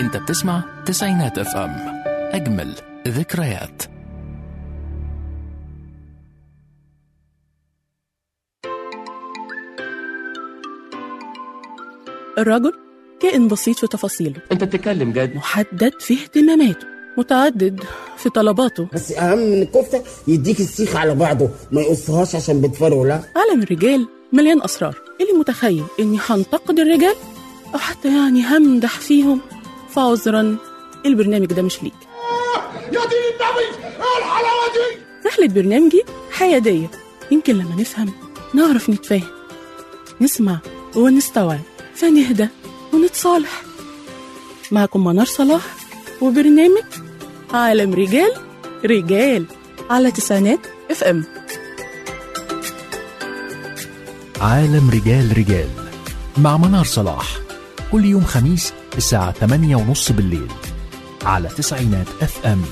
انت بتسمع تسعينات اف ام اجمل ذكريات الرجل كائن بسيط في تفاصيله انت بتتكلم جد محدد في اهتماماته متعدد في طلباته بس اهم من الكفته يديك السيخ على بعضه ما يقصهاش عشان بتفرقوا لا عالم الرجال مليان أسرار اللي متخيل إني هنتقد الرجال أو حتى يعني همدح فيهم فعذرا البرنامج ده مش ليك يا دين النبي ايه الحلاوه دي رحلة برنامجي حيادية يمكن لما نفهم نعرف نتفاهم نسمع ونستوعب فنهدى ونتصالح معكم منار صلاح وبرنامج عالم رجال رجال على تسعينات اف ام عالم رجال رجال مع منار صلاح كل يوم خميس الساعة 8 ونص بالليل على تسعينات اف ام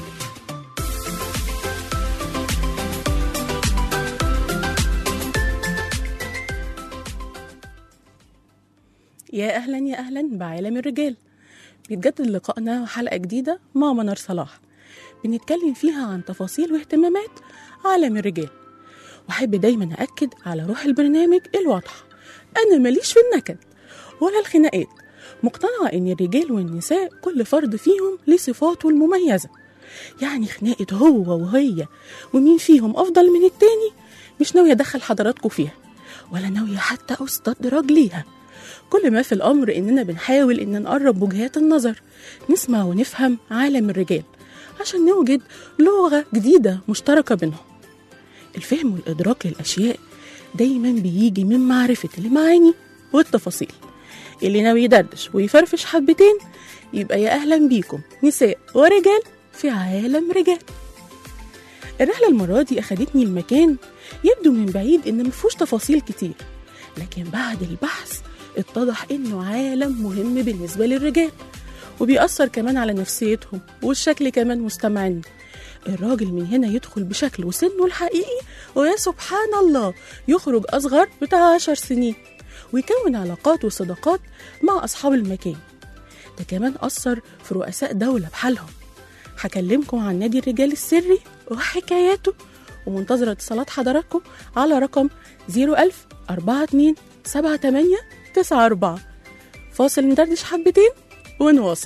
يا اهلا يا اهلا بعالم الرجال بيتجدد لقائنا وحلقه جديده مع منار صلاح بنتكلم فيها عن تفاصيل واهتمامات عالم الرجال واحب دايما اكد على روح البرنامج الواضحه انا ماليش في النكد ولا الخناقات مقتنعه ان الرجال والنساء كل فرد فيهم ليه صفاته المميزه يعني خناقه هو وهي ومين فيهم افضل من التاني مش ناويه ادخل حضراتكم فيها ولا ناويه حتى استدرج ليها كل ما في الأمر إننا بنحاول إن نقرب وجهات النظر نسمع ونفهم عالم الرجال عشان نوجد لغة جديدة مشتركة بينهم الفهم والإدراك للأشياء دايما بيجي من معرفة المعاني والتفاصيل اللي ناوي يدردش ويفرفش حبتين يبقى يا أهلا بيكم نساء ورجال في عالم رجال الرحلة المرة دي أخدتني المكان يبدو من بعيد إن مفهوش تفاصيل كتير لكن بعد البحث اتضح إنه عالم مهم بالنسبة للرجال وبيأثر كمان على نفسيتهم والشكل كمان مستمعين الراجل من هنا يدخل بشكله وسنه الحقيقي ويا سبحان الله يخرج أصغر بتاع عشر سنين ويكون علاقات وصداقات مع أصحاب المكان ده كمان أثر في رؤساء دولة بحالهم هكلمكم عن نادي الرجال السري وحكاياته ومنتظرة اتصالات حضراتكم على رقم 01000 42 78 94 فاصل ندردش حبتين ونواصل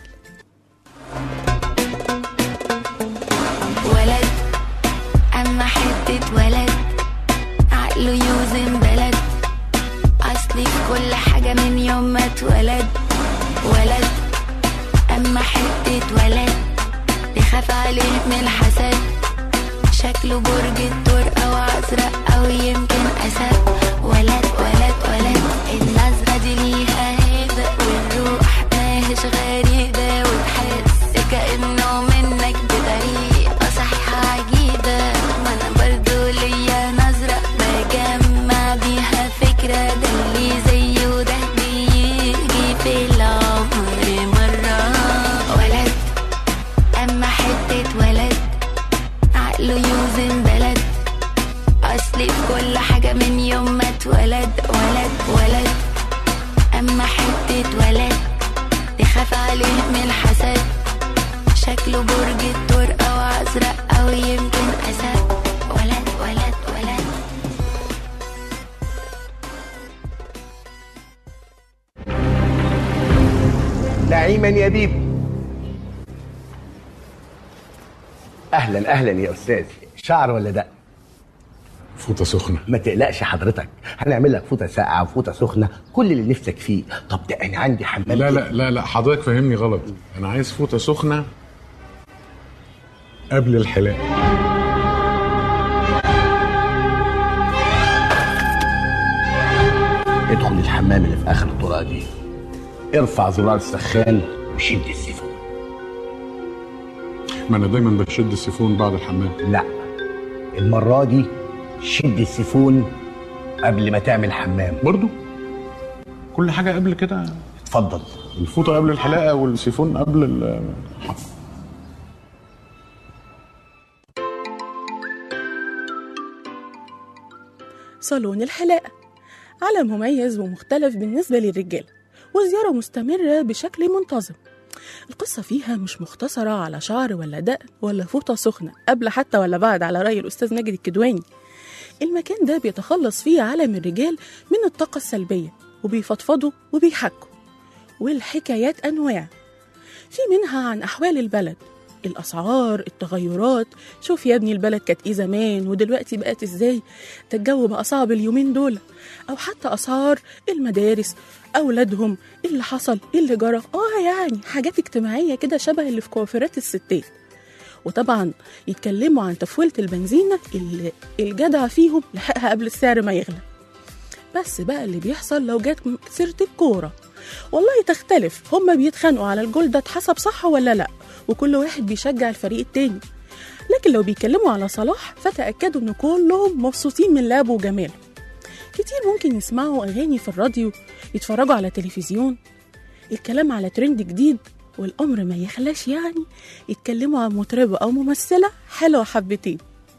ولد أما حتة ولد عقله يوزن بلد أصلي في كل حاجة من يوم ما اتولد ولد أما حتة ولد بيخاف عليه من الحسد شكله برج الدور أو أزرق أو يمكن أسد ولد ولد ولد النظرة دي ليها هيبة والروح ماهيش غريبة وتحس كأنه منك بطريقة صحيحة عجيبة ما أنا برضو ليا نظرة بجمع بيها فكرة ده اللي زيه ده بيجي في العمر مرة ولد أما حتة ولد عقله يوزن بلد أصلي في كل حاجة من يوم ما اتولد ولد ولد أما حتة ولد بيخاف عليه من الحسد شكله برج الدور أو أزرق أو يمكن أسد ولد ولد ولد نعيما يا بيبو اهلا اهلا يا استاذ شعر ولا دق فوطة سخنة ما تقلقش حضرتك هنعمل لك فوطه ساقعه وفوطه سخنه كل اللي نفسك فيه طب ده انا عندي حمام لا لا لا لا حضرتك فاهمني غلط أنا عايز فوطة سخنة قبل الحلاق ادخل الحمام اللي في اخر الطرقه دي ارفع زرار السخان وشد السيفون ما أنا دايما بشد السيفون بعد الحمام لا المره دي شد السيفون قبل ما تعمل حمام برضو كل حاجة قبل كده اتفضل الفوطة قبل الحلاقة والسيفون قبل ال صالون الحلاقة عالم مميز ومختلف بالنسبة للرجال وزيارة مستمرة بشكل منتظم القصة فيها مش مختصرة على شعر ولا دقن ولا فوطة سخنة قبل حتى ولا بعد على رأي الأستاذ ماجد الكدواني المكان ده بيتخلص فيه عالم الرجال من الطاقة السلبية وبيفضفضوا وبيحكوا والحكايات أنواع في منها عن أحوال البلد الأسعار التغيرات شوف يا ابني البلد كانت إيه زمان ودلوقتي بقت إزاي ده الجو بقى صعب اليومين دول أو حتى أسعار المدارس أولادهم إيه اللي حصل إيه اللي جرى آه يعني حاجات اجتماعية كده شبه اللي في كوافيرات الستات وطبعا يتكلموا عن تفويلة البنزينة اللي الجدع فيهم لحقها قبل السعر ما يغلى بس بقى اللي بيحصل لو جت سيرة الكورة والله تختلف هما بيتخانقوا على الجول ده اتحسب صح ولا لا وكل واحد بيشجع الفريق التاني لكن لو بيتكلموا على صلاح فتأكدوا ان كلهم مبسوطين من لعبه وجماله كتير ممكن يسمعوا أغاني في الراديو يتفرجوا على تلفزيون الكلام على ترند جديد والأمر ما يخلاش يعني يتكلموا عن مطربة أو ممثلة حلوة حبتين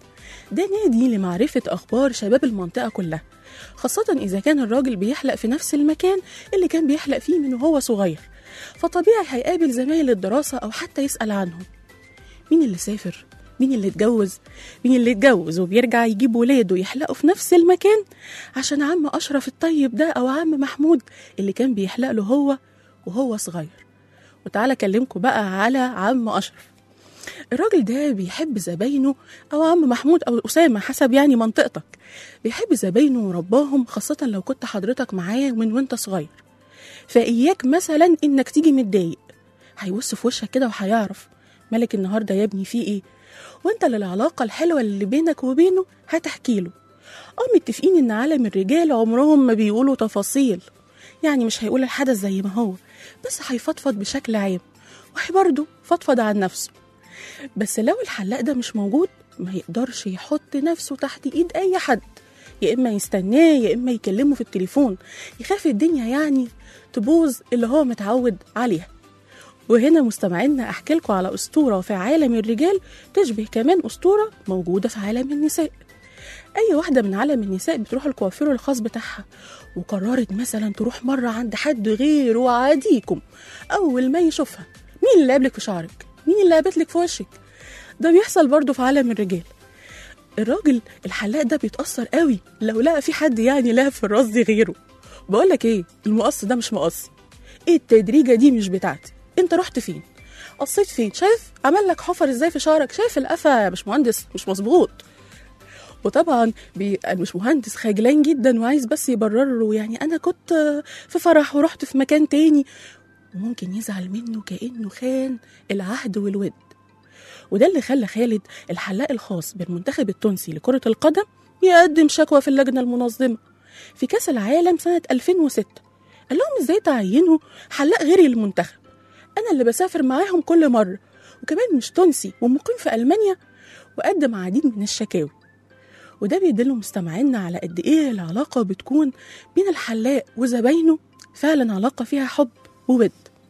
ده نادي لمعرفة أخبار شباب المنطقة كلها خاصة إذا كان الراجل بيحلق في نفس المكان اللي كان بيحلق فيه من وهو صغير فطبيعي هيقابل زمايل الدراسة أو حتى يسأل عنهم مين اللي سافر؟ مين اللي اتجوز؟ مين اللي اتجوز وبيرجع يجيب ولاده يحلقوا في نفس المكان عشان عم أشرف الطيب ده أو عم محمود اللي كان بيحلق له هو وهو صغير وتعالى أكلمكم بقى على عم أشرف الراجل ده بيحب زباينه أو عم محمود أو أسامة حسب يعني منطقتك بيحب زباينه ورباهم خاصة لو كنت حضرتك معاه من وانت صغير فإياك مثلا إنك تيجي متضايق هيبص في وشك كده وهيعرف مالك النهارده يا ابني في ايه وانت للعلاقة الحلوة اللي بينك وبينه هتحكي له اه متفقين ان عالم الرجال عمرهم ما بيقولوا تفاصيل يعني مش هيقول الحدث زي ما هو بس هيفضفض بشكل عام وهي برضه فضفض عن نفسه بس لو الحلاق ده مش موجود ما يقدرش يحط نفسه تحت ايد اي حد يا اما يستناه يا اما يكلمه في التليفون يخاف الدنيا يعني تبوظ اللي هو متعود عليها وهنا مستمعينا احكي لكم على اسطوره في عالم الرجال تشبه كمان اسطوره موجوده في عالم النساء اي واحده من عالم النساء بتروح الكوافير الخاص بتاعها وقررت مثلا تروح مره عند حد غير عاديكم اول ما يشوفها مين اللي قابلك في شعرك مين اللي قابلك في وشك ده بيحصل برضه في عالم الرجال الراجل الحلاق ده بيتأثر قوي لو لقى في حد يعني لها في الراس دي غيره بقول لك ايه المقص ده مش مقص ايه التدريجه دي مش بتاعتي انت رحت فين قصيت فين شايف عمل لك حفر ازاي في شعرك شايف القفا يا مش مهندس مش مظبوط وطبعا بي- مش مهندس خجلان جدا وعايز بس يبرر له يعني انا كنت في فرح ورحت في مكان تاني وممكن يزعل منه كانه خان العهد والود وده اللي خلى خالد الحلاق الخاص بالمنتخب التونسي لكرة القدم يقدم شكوى في اللجنة المنظمة في كأس العالم سنة 2006 قال لهم ازاي تعينوا حلاق غيري للمنتخب أنا اللي بسافر معاهم كل مرة وكمان مش تونسي ومقيم في ألمانيا وقدم عديد من الشكاوي وده بيدل مستمعينا على قد ايه العلاقة بتكون بين الحلاق وزباينه فعلا علاقة فيها حب وود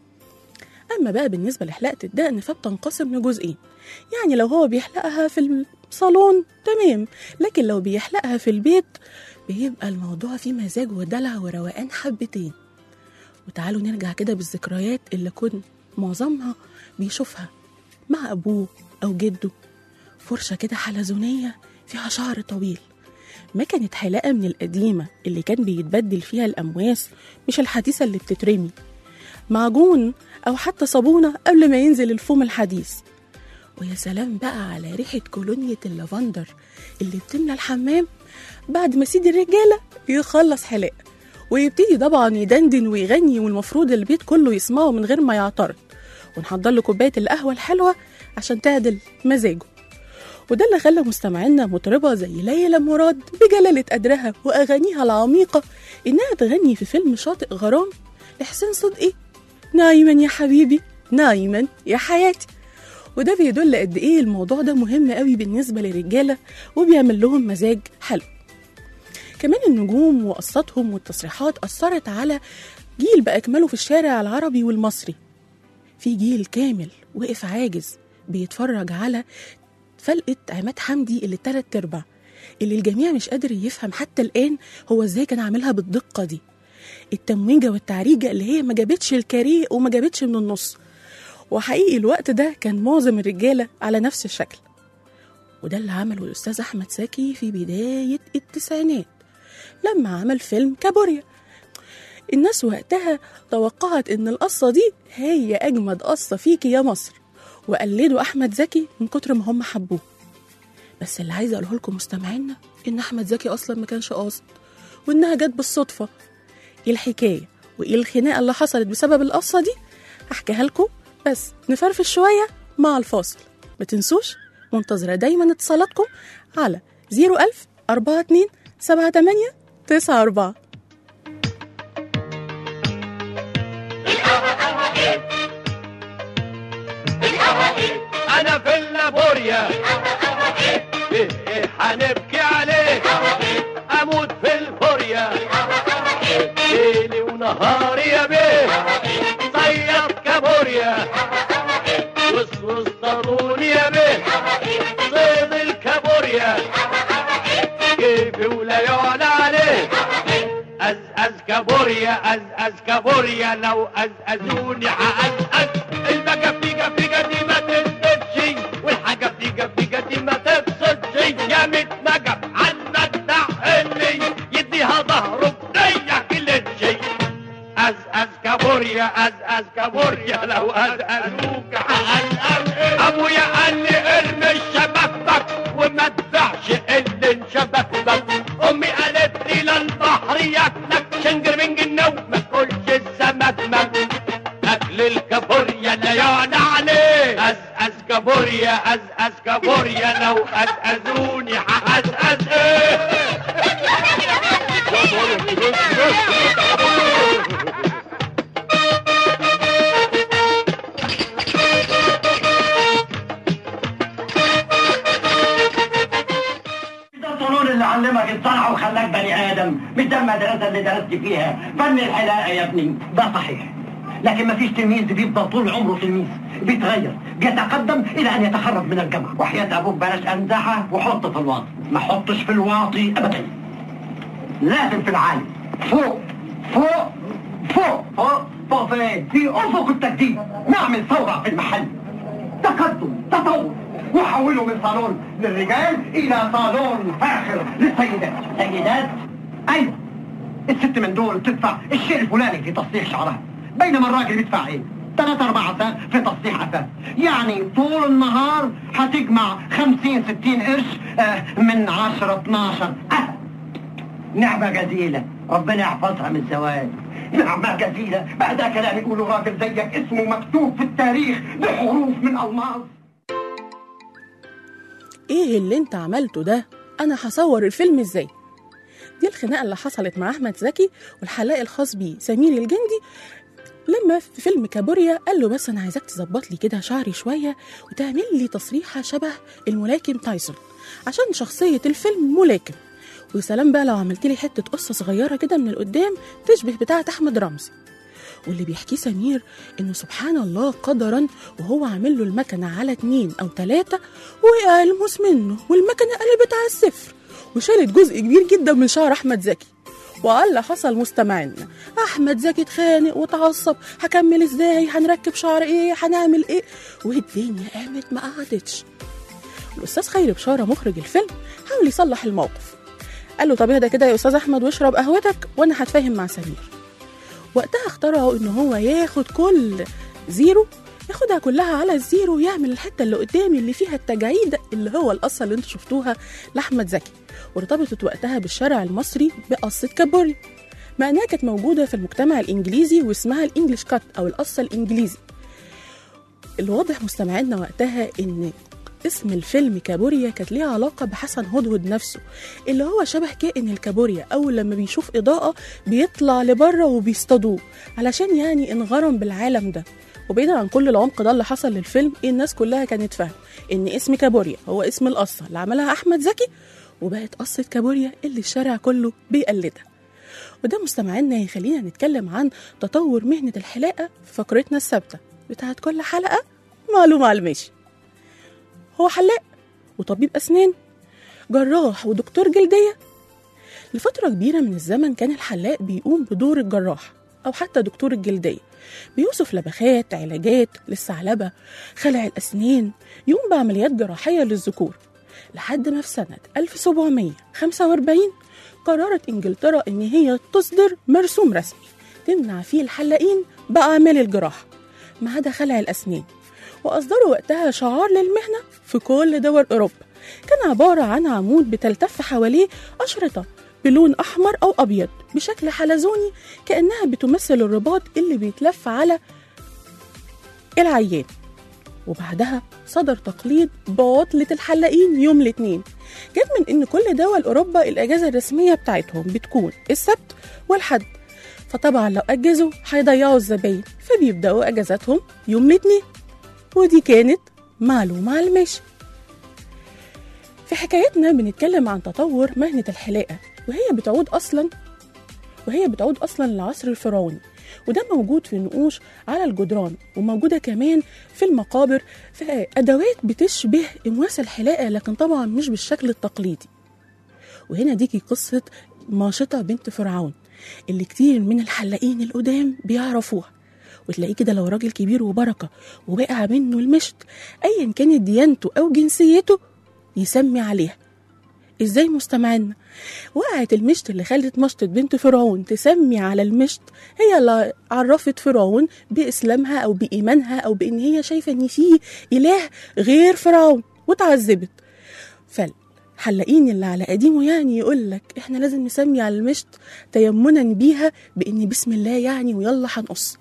أما بقى بالنسبة لحلاقة الدقن فبتنقسم لجزئين يعني لو هو بيحلقها في الصالون تمام لكن لو بيحلقها في البيت بيبقى الموضوع فيه مزاج ودلع وروقان حبتين وتعالوا نرجع كده بالذكريات اللي كن معظمها بيشوفها مع أبوه أو جده فرشة كده حلزونية فيها شعر طويل ما كانت حلاقة من القديمة اللي كان بيتبدل فيها الأمواس مش الحديثة اللي بتترمي معجون أو حتى صابونة قبل ما ينزل الفوم الحديث ويا سلام بقى على ريحة كولونية اللافندر اللي بتملى الحمام بعد ما سيد الرجالة يخلص حلاق ويبتدي طبعا يدندن ويغني والمفروض البيت كله يسمعه من غير ما يعترض ونحضر له كوباية القهوة الحلوة عشان تعدل مزاجه وده اللي خلى مستمعينا مطربة زي ليلى مراد بجلالة قدرها وأغانيها العميقة إنها تغني في فيلم شاطئ غرام لحسين صدقي نايما يا حبيبي نايما يا حياتي وده بيدل قد ايه الموضوع ده مهم قوي بالنسبه للرجاله وبيعمل لهم مزاج حلو كمان النجوم وقصاتهم والتصريحات اثرت على جيل باكمله في الشارع العربي والمصري في جيل كامل وقف عاجز بيتفرج على فلقة عماد حمدي اللي تلات ارباع اللي الجميع مش قادر يفهم حتى الآن هو ازاي كان عاملها بالدقة دي التمويجة والتعريجة اللي هي ما جابتش الكاريه وما جابتش من النص وحقيقي الوقت ده كان معظم الرجالة على نفس الشكل وده اللي عمله الأستاذ أحمد زكي في بداية التسعينات لما عمل فيلم كابوريا الناس وقتها توقعت إن القصة دي هي أجمد قصة فيكي يا مصر وقلدوا أحمد زكي من كتر ما هم حبوه بس اللي عايزة أقوله لكم مستمعينا إن أحمد زكي أصلا ما كانش قاصد وإنها جت بالصدفة إيه الحكاية وإيه الخناقة اللي حصلت بسبب القصة دي هحكيها لكم بس نفرفش شوية مع الفاصل ما تنسوش منتظرة دايما اتصالاتكم على 01000 42 78 94 انا في اللابوريا ايه ايه هنبكي عليه اموت في الفوريا ليلي ونهاري يا بيه صياد كابوريا وسوس ضروري يا بيه صيد الكابوريا كيفي ولا يعلى عليه أز أز كابوريا أز أز كابوريا لو أزأزوني هأزأز البقى فيقة فيقة دي ما تنسدش والحاجة فيقة فيقة دي ما تفسدش يا متنقب عنك تحلي يديها ظهره بدية كل شيء أز أز كابوريا أز أز كابوريا لو أزأزوك هأزأز أبويا قال لي ارمي شبكك وما تبيعش اللي انشبكك أمي قالت لي للبحر ياكلك شنجر من جنو ما تقولش السمك مك أكل الكابوريا لا يعني عليه أز أز كابوريا أز أز كابوريا لو أزأزوني هأزأز إيه ده الطنون اللي علمك الصنعة وخلاك بني آدم مش ده المدرسة اللي درست فيها فن الحلاقة يا ابني ده صحيح لكن مفيش تلميذ بيفضل طول عمره تلميذ بيتغير بيتقدم إلى أن يتخرج من الجامعة وحياة أبوك بلاش أنزعها وحط في الواطي ما حطش في الواطي أبدا لازم في العالي فوق فوق فوق فوق فوق فين؟ في أفق التجديد نعمل ثورة في المحل تقدم تطور وحوله من صالون للرجال الى صالون فاخر للسيدات سيدات ايوه الست من دول تدفع الشيء الفلاني في تصليح شعرها بينما الراجل يدفع ايه ثلاثة أربعة ساعات في تصليح أثاث يعني طول النهار هتجمع خمسين ستين قرش آه، من عشرة اتناشر أه. نعمة جزيلة ربنا يحفظها من الزواج نعمة جزيلة بعد كلام يقولوا راجل زيك اسمه مكتوب في التاريخ بحروف من ألماس ايه اللي انت عملته ده انا هصور الفيلم ازاي دي الخناقه اللي حصلت مع احمد زكي والحلاق الخاص بيه سمير الجندي لما في فيلم كابوريا قال له بس انا عايزاك تظبط لي كده شعري شويه وتعمل لي تصريحه شبه الملاكم تايسون عشان شخصيه الفيلم ملاكم ويا سلام بقى لو عملت لي حته قصه صغيره كده من القدام تشبه بتاعه احمد رمزي واللي بيحكيه سمير انه سبحان الله قدرا وهو عامل له المكنه على اتنين او تلاته وقع الموس منه والمكنه قلبت على الصفر وشالت جزء كبير جدا من شعر احمد زكي وقال اللي حصل مستمعنا احمد زكي اتخانق واتعصب هكمل ازاي هنركب شعر ايه هنعمل ايه والدنيا قامت ما قعدتش الاستاذ خيري بشاره مخرج الفيلم حاول يصلح الموقف قال له طب اهدى كده يا استاذ احمد واشرب قهوتك وانا هتفاهم مع سمير وقتها اخترعوا ان هو ياخد كل زيرو ياخدها كلها على الزيرو ويعمل الحته اللي قدامي اللي فيها التجاعيد اللي هو القصه اللي انتوا شفتوها لاحمد زكي وارتبطت وقتها بالشارع المصري بقصه كابوري مع انها كانت موجوده في المجتمع الانجليزي واسمها الانجليش كات او القصه الانجليزي الواضح مستمعينا وقتها ان اسم الفيلم كابوريا كانت ليها علاقة بحسن هدهد نفسه اللي هو شبه كائن الكابوريا أول لما بيشوف إضاءة بيطلع لبره وبيصطادوه علشان يعني انغرم بالعالم ده وبعيدا عن كل العمق ده اللي حصل للفيلم الناس كلها كانت فاهمة إن اسم كابوريا هو اسم القصة اللي عملها أحمد زكي وبقت قصة كابوريا اللي الشارع كله بيقلدها وده مستمعينا يخلينا نتكلم عن تطور مهنة الحلاقة في فقرتنا الثابتة بتاعت كل حلقة معلومة على الماشي هو حلاق وطبيب أسنان جراح ودكتور جلدية لفترة كبيرة من الزمن كان الحلاق بيقوم بدور الجراح أو حتى دكتور الجلدية بيوصف لبخات علاجات للثعلبة خلع الأسنان يقوم بعمليات جراحية للذكور لحد ما في سنة 1745 قررت إنجلترا إن هي تصدر مرسوم رسمي تمنع فيه الحلاقين بأعمال الجراحة ما عدا خلع الأسنان وأصدروا وقتها شعار للمهنة في كل دول أوروبا كان عبارة عن عمود بتلتف حواليه أشرطة بلون أحمر أو أبيض بشكل حلزوني كأنها بتمثل الرباط اللي بيتلف على العيان وبعدها صدر تقليد بعطلة الحلاقين يوم الاثنين جت من إن كل دول أوروبا الأجازة الرسمية بتاعتهم بتكون السبت والحد فطبعا لو أجزوا هيضيعوا الزباين فبيبدأوا أجازاتهم يوم الاثنين ودي كانت معلومة على الماشي في حكايتنا بنتكلم عن تطور مهنة الحلاقة وهي بتعود أصلا وهي بتعود أصلا للعصر الفرعوني وده موجود في النقوش على الجدران وموجودة كمان في المقابر في أدوات بتشبه إمواس الحلاقة لكن طبعا مش بالشكل التقليدي وهنا ديكي قصة ماشطة بنت فرعون اللي كتير من الحلاقين القدام بيعرفوها وتلاقيه كده لو راجل كبير وبركة ووقع منه المشط أيا كانت ديانته أو جنسيته يسمي عليها ازاي مستمعنا وقعت المشط اللي خلت مشطة بنت فرعون تسمي على المشط هي اللي عرفت فرعون بإسلامها أو بإيمانها أو بإن هي شايفة إن في إله غير فرعون وتعذبت فالحلاقين اللي على قديمه يعني يقول لك إحنا لازم نسمي على المشط تيمنا بيها بإن بسم الله يعني ويلا هنقص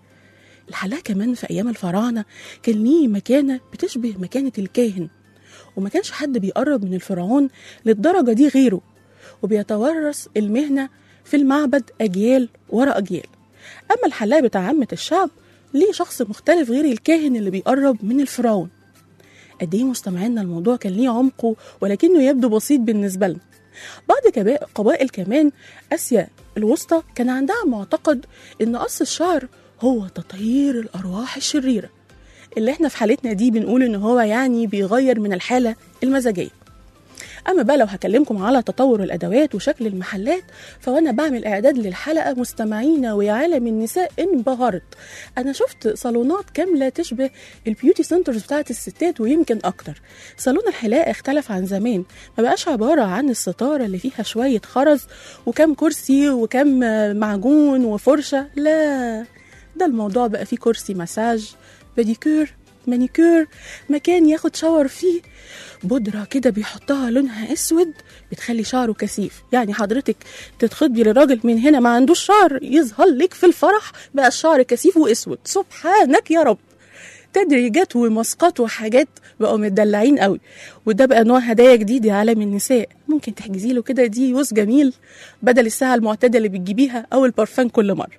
الحلاق كمان في أيام الفراعنة كان ليه مكانة بتشبه مكانة الكاهن وما كانش حد بيقرب من الفرعون للدرجة دي غيره وبيتورث المهنة في المعبد أجيال ورا أجيال أما الحلاق بتاع عامة الشعب ليه شخص مختلف غير الكاهن اللي بيقرب من الفرعون قد ايه مستمعينا الموضوع كان ليه عمقه ولكنه يبدو بسيط بالنسبة لنا بعض كبا- قبائل كمان آسيا الوسطى كان عندها معتقد إن قص الشعر هو تطهير الأرواح الشريرة اللي احنا في حالتنا دي بنقول ان هو يعني بيغير من الحالة المزاجية اما بقى لو هكلمكم على تطور الادوات وشكل المحلات فوانا بعمل اعداد للحلقه مستمعينا ويا عالم النساء انبهرت انا شفت صالونات كامله تشبه البيوتي سنترز بتاعت الستات ويمكن اكتر صالون الحلاقه اختلف عن زمان ما بقاش عباره عن الستاره اللي فيها شويه خرز وكم كرسي وكم آه، معجون وفرشه لا ده الموضوع بقى فيه كرسي مساج باديكير مانيكير مكان ياخد شاور فيه بودرة كده بيحطها لونها اسود بتخلي شعره كثيف يعني حضرتك تتخطبي للراجل من هنا ما عندوش شعر يظهر لك في الفرح بقى الشعر كثيف واسود سبحانك يا رب تدريجات وماسكات وحاجات بقوا متدلعين قوي وده بقى نوع هدايا جديد يا عالم النساء ممكن تحجزي له كده دي يوز جميل بدل الساعة المعتادة اللي بتجيبيها أو البرفان كل مرة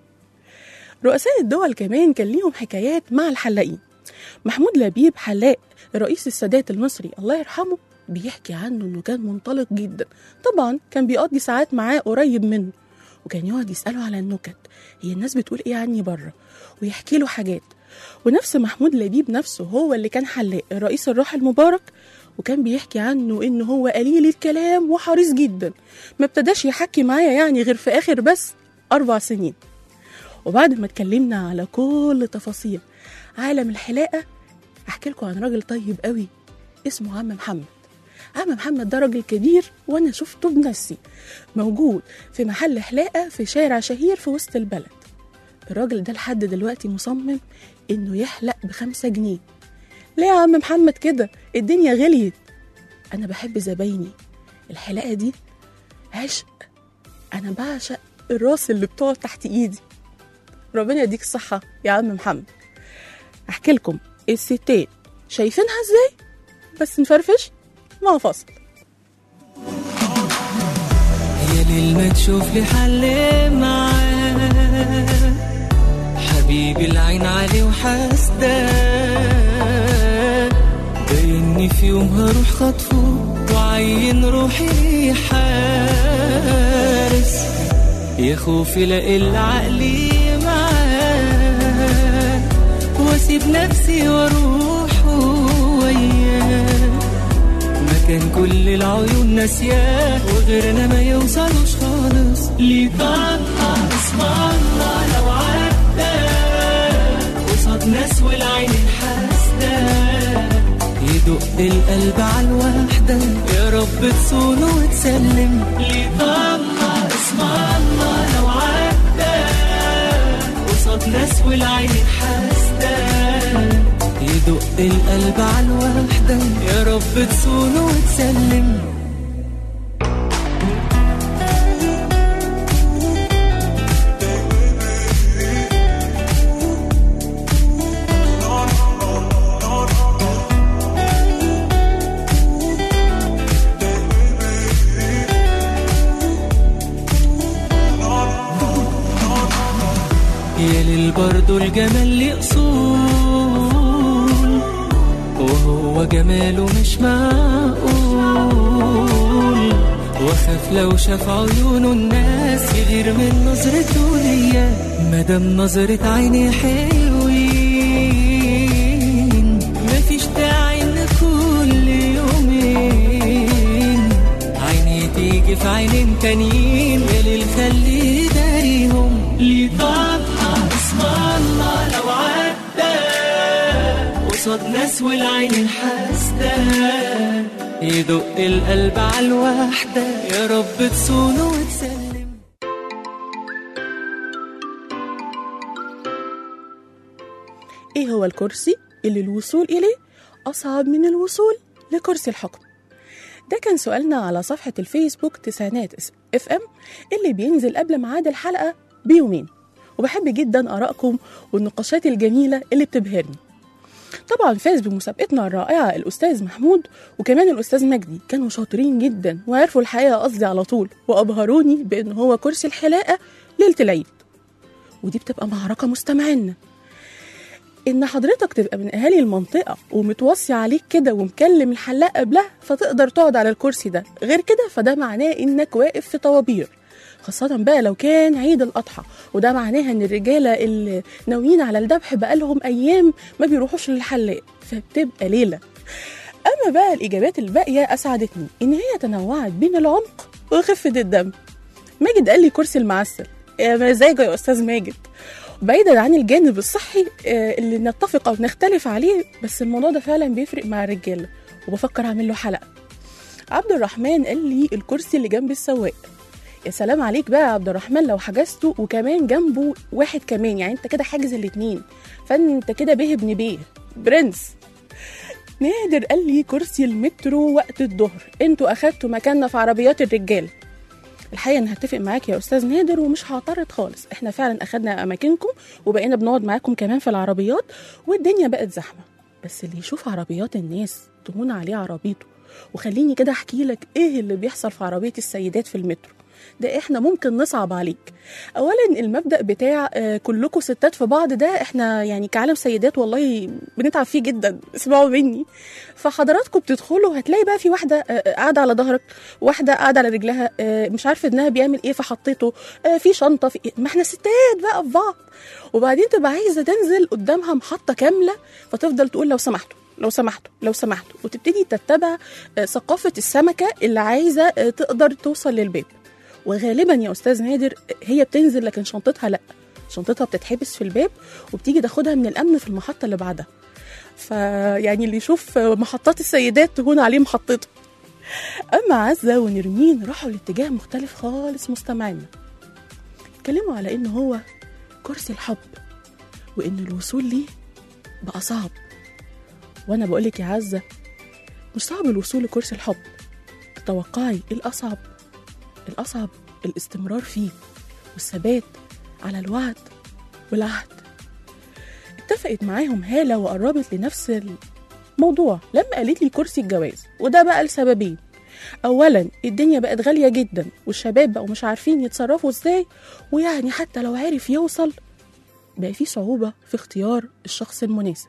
رؤساء الدول كمان كان ليهم حكايات مع الحلاقين محمود لبيب حلاق رئيس السادات المصري الله يرحمه بيحكي عنه انه كان منطلق جدا طبعا كان بيقضي ساعات معاه قريب منه وكان يقعد يسأله على النكت هي الناس بتقول ايه عني بره ويحكي له حاجات ونفس محمود لبيب نفسه هو اللي كان حلاق الرئيس الراحل مبارك وكان بيحكي عنه انه هو قليل الكلام وحريص جدا ما ابتداش يحكي معايا يعني غير في اخر بس اربع سنين وبعد ما اتكلمنا على كل تفاصيل عالم الحلاقه احكي لكم عن راجل طيب قوي اسمه عم محمد عم محمد ده راجل كبير وانا شفته بنفسي موجود في محل حلاقه في شارع شهير في وسط البلد الراجل ده لحد دلوقتي مصمم انه يحلق بخمسة جنيه ليه يا عم محمد كده الدنيا غليت انا بحب زبايني الحلاقه دي عشق انا بعشق الراس اللي بتقعد تحت ايدي ربنا يديك الصحه يا عم محمد احكي لكم الستات شايفينها ازاي بس نفرفش مع فصل يا ليل ما تشوف لي حل معاه حبيبي العين عليه وحاسداه بايني في يوم هروح خطفه وعين روحي ليه حارس يا خوفي لا العقلي معاه واسيب نفسي واروح وياه مكان كل العيون ناسياه وغيرنا ما يوصلوش خالص ليه طاقة اسم الله لو القلب على الوحدة يا رب تصون وتسلم لطلع اسم الله لو عدى قصاد ناس والعين حاسدة يدق القلب على الوحدة يا رب تصون وتسلم يا ليل برضو الجمال ليه أصول وهو جماله مش معقول واخاف لو شاف عيونه الناس يغير من نظرته ليا مادام نظرة عيني حلوين مفيش داعي ان كل يومين عيني تيجي في عينين تانيين يا ليل خلي داريهم لطلع اسم الله لو عدى قصاد ناس والعين الحاسدة يدق القلب على الوحدة يا رب تصونه وتسلم ايه هو الكرسي اللي الوصول اليه اصعب من الوصول لكرسي الحكم ده كان سؤالنا على صفحة الفيسبوك تسعينات اف ام اللي بينزل قبل ميعاد الحلقة بيومين وبحب جدا آرائكم والنقاشات الجميلة اللي بتبهرني طبعا فاز بمسابقتنا الرائعة الأستاذ محمود وكمان الأستاذ مجدي كانوا شاطرين جدا وعرفوا الحقيقة قصدي على طول وأبهروني بأن هو كرسي الحلاقة ليلة العيد ودي بتبقى معركة مستمعنا ان حضرتك تبقى من اهالي المنطقه ومتوصي عليك كده ومكلم الحلاق قبلها فتقدر تقعد على الكرسي ده غير كده فده معناه انك واقف في طوابير خاصة بقى لو كان عيد الأضحى وده معناها إن الرجالة اللي ناويين على الذبح بقالهم أيام ما بيروحوش للحلاق فبتبقى ليلة أما بقى الإجابات الباقية أسعدتني إن هي تنوعت بين العمق وخفة الدم ماجد قال لي كرسي المعسل يا مزاجه يا أستاذ ماجد بعيدا عن الجانب الصحي آه، اللي نتفق او نختلف عليه بس الموضوع ده فعلا بيفرق مع الرجاله وبفكر اعمل له حلقه عبد الرحمن قال لي الكرسي اللي جنب السواق يا سلام عليك بقى يا عبد الرحمن لو حجزته وكمان جنبه واحد كمان يعني انت كده حاجز الاتنين فانت كده به ابن بيه برنس نادر قال لي كرسي المترو وقت الظهر انتوا اخدتوا مكاننا في عربيات الرجال الحقيقه انا هتفق معاك يا استاذ نادر ومش هعترض خالص احنا فعلا اخدنا اماكنكم وبقينا بنقعد معاكم كمان في العربيات والدنيا بقت زحمه بس اللي يشوف عربيات الناس تهون عليه عربيته وخليني كده احكي لك ايه اللي بيحصل في عربيه السيدات في المترو ده احنا ممكن نصعب عليك اولا المبدا بتاع آه، كلكم ستات في بعض ده احنا يعني كعالم سيدات والله بنتعب فيه جدا اسمعوا مني فحضراتكم بتدخلوا هتلاقي بقى في واحده آه، قاعده على ظهرك واحده قاعده على رجلها آه، مش عارفه ابنها بيعمل ايه فحطيته آه، في شنطه في ما احنا ستات بقى في بعض وبعدين تبقى عايزه تنزل قدامها محطه كامله فتفضل تقول لو سمحتوا لو سمحتوا لو سمحتوا وتبتدي تتبع آه، ثقافه السمكه اللي عايزه آه، تقدر توصل للباب وغالبا يا استاذ نادر هي بتنزل لكن شنطتها لا شنطتها بتتحبس في الباب وبتيجي تاخدها من الامن في المحطه اللي بعدها فيعني اللي يشوف محطات السيدات تهون عليه محطته اما عزه ونرمين راحوا لاتجاه مختلف خالص مستمعينا اتكلموا على ان هو كرسي الحب وان الوصول ليه بقى صعب وانا بقولك يا عزه مش صعب الوصول لكرسي الحب تتوقعي ايه الاصعب الأصعب الاستمرار فيه والثبات على الوعد والعهد اتفقت معاهم هالة وقربت لنفس الموضوع لما قالت لي كرسي الجواز وده بقى لسببين أولا الدنيا بقت غالية جدا والشباب بقوا مش عارفين يتصرفوا ازاي ويعني حتى لو عارف يوصل بقى في صعوبة في اختيار الشخص المناسب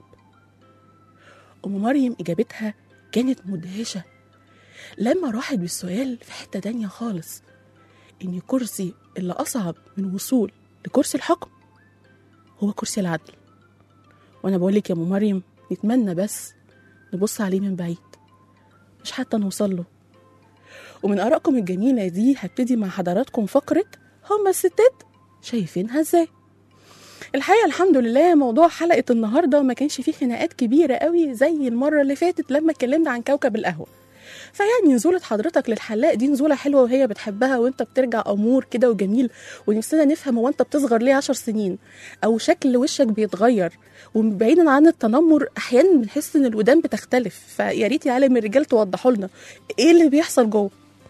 أم مريم إجابتها كانت مدهشة لما راحت بالسؤال في حتة تانية خالص إن كرسي اللي أصعب من وصول لكرسي الحكم هو كرسي العدل وأنا بقولك يا أم مريم نتمنى بس نبص عليه من بعيد مش حتى نوصل له ومن آرائكم الجميلة دي هبتدي مع حضراتكم فقرة هما الستات شايفينها ازاي الحقيقه الحمد لله موضوع حلقه النهارده ما كانش فيه خناقات كبيره قوي زي المره اللي فاتت لما اتكلمنا عن كوكب القهوه فيعني نزولة حضرتك للحلاق دي نزولة حلوة وهي بتحبها وانت بترجع أمور كده وجميل ونفسنا نفهم هو انت بتصغر ليه عشر سنين أو شكل وشك بيتغير وبعيدا عن التنمر أحيانا بنحس إن الودان بتختلف فيا ريت يا عالم الرجال توضحوا لنا إيه اللي بيحصل جوه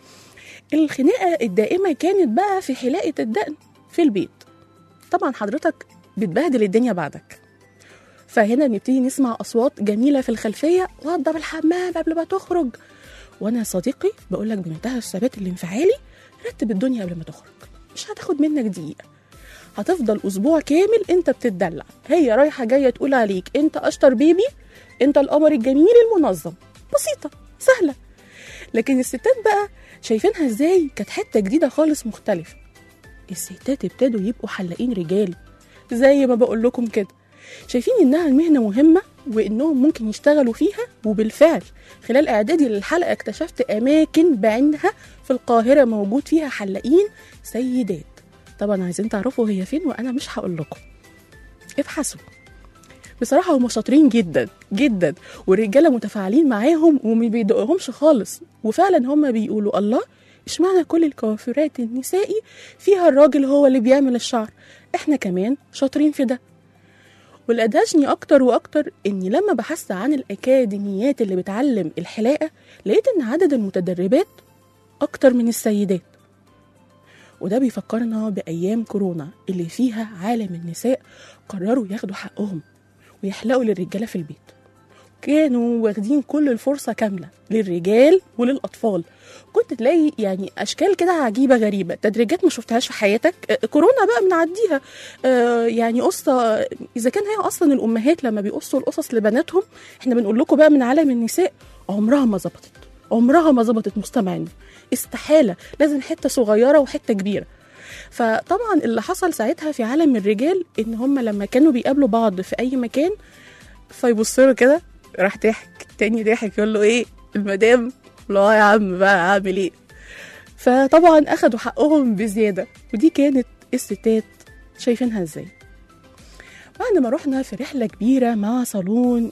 الخناقة الدائمة كانت بقى في حلاقة الدقن في البيت طبعا حضرتك بتبهدل الدنيا بعدك فهنا نبتدي نسمع أصوات جميلة في الخلفية وضب الحمام قبل ما تخرج وانا يا صديقي بقول لك بمنتهى الثبات الانفعالي رتب الدنيا قبل ما تخرج مش هتاخد منك دقيقه هتفضل اسبوع كامل انت بتتدلع هي رايحه جايه تقول عليك انت اشطر بيبي انت القمر الجميل المنظم بسيطه سهله لكن الستات بقى شايفينها ازاي كانت حته جديده خالص مختلفه الستات ابتدوا يبقوا حلاقين رجال زي ما بقول لكم كده شايفين انها المهنه مهمه وانهم ممكن يشتغلوا فيها وبالفعل خلال اعدادي للحلقه اكتشفت اماكن بعينها في القاهره موجود فيها حلاقين سيدات طبعا عايزين تعرفوا هي فين وانا مش هقول لكم ابحثوا بصراحة هم شاطرين جدا جدا والرجالة متفاعلين معاهم وما بيدقهمش خالص وفعلا هم بيقولوا الله اشمعنى كل الكوافيرات النسائي فيها الراجل هو اللي بيعمل الشعر احنا كمان شاطرين في ده واللي ادهشني اكتر واكتر اني لما بحثت عن الاكاديميات اللي بتعلم الحلاقه لقيت ان عدد المتدربات اكتر من السيدات وده بيفكرنا بايام كورونا اللي فيها عالم النساء قرروا ياخدوا حقهم ويحلقوا للرجاله في البيت كانوا واخدين كل الفرصة كاملة للرجال وللأطفال كنت تلاقي يعني أشكال كده عجيبة غريبة تدريجات ما شفتهاش في حياتك آه، كورونا بقى بنعديها آه، يعني قصة إذا كان هي أصلا الأمهات لما بيقصوا القصص لبناتهم إحنا بنقول لكم بقى من عالم النساء عمرها ما ظبطت عمرها ما ظبطت مستمعين استحالة لازم حتة صغيرة وحتة كبيرة فطبعا اللي حصل ساعتها في عالم الرجال ان هم لما كانوا بيقابلوا بعض في اي مكان فيبص له كده راح ضحك تاني ضحك يقول له ايه المدام لا يا عم بقى عامل ايه فطبعا اخدوا حقهم بزياده ودي كانت الستات شايفينها ازاي بعد ما رحنا في رحله كبيره مع صالون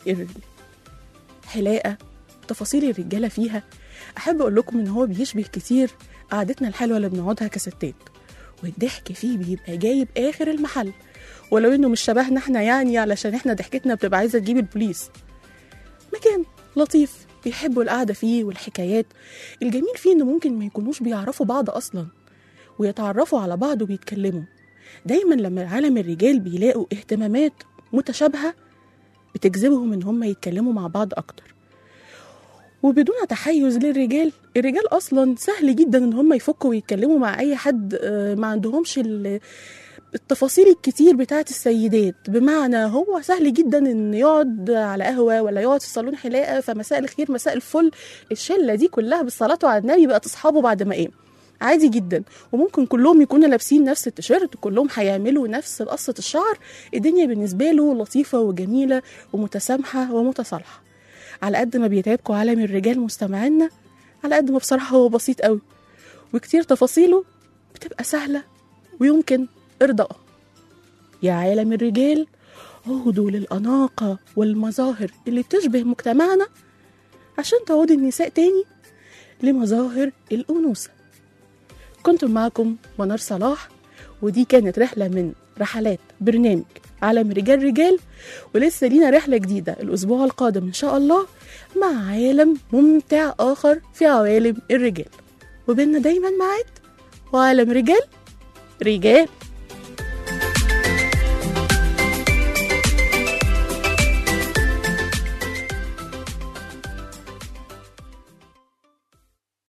الحلاقه تفاصيل الرجاله فيها احب اقول لكم ان هو بيشبه كتير قعدتنا الحلوه اللي بنقعدها كستات والضحك فيه بيبقى جايب اخر المحل ولو انه مش شبهنا احنا يعني علشان احنا ضحكتنا بتبقى عايزه تجيب البوليس مكان لطيف بيحبوا القعده فيه والحكايات الجميل فيه انه ممكن ما يكونوش بيعرفوا بعض اصلا ويتعرفوا على بعض وبيتكلموا دايما لما عالم الرجال بيلاقوا اهتمامات متشابهه بتجذبهم ان هم يتكلموا مع بعض اكتر وبدون تحيز للرجال الرجال اصلا سهل جدا ان هم يفكوا ويتكلموا مع اي حد آه، ما عندهمش ال- التفاصيل الكتير بتاعت السيدات بمعنى هو سهل جدا ان يقعد على قهوه ولا يقعد في صالون حلاقه فمساء الخير مساء الفل الشله دي كلها بالصلاه على النبي بقت اصحابه بعد ما قام عادي جدا وممكن كلهم يكونوا لابسين نفس التيشيرت كلهم هيعملوا نفس قصه الشعر الدنيا بالنسبه له لطيفه وجميله ومتسامحه ومتصالحه على قد ما بيتعبكوا عالم الرجال مستمعينا على قد ما بصراحه هو بسيط قوي وكتير تفاصيله بتبقى سهله ويمكن ارضائه يا عالم الرجال عودوا للأناقة والمظاهر اللي بتشبه مجتمعنا عشان تعود النساء تاني لمظاهر الأنوثة كنتم معكم منار صلاح ودي كانت رحلة من رحلات برنامج عالم رجال رجال ولسه لينا رحلة جديدة الأسبوع القادم إن شاء الله مع عالم ممتع آخر في عوالم الرجال وبيننا دايما معاد وعالم رجال رجال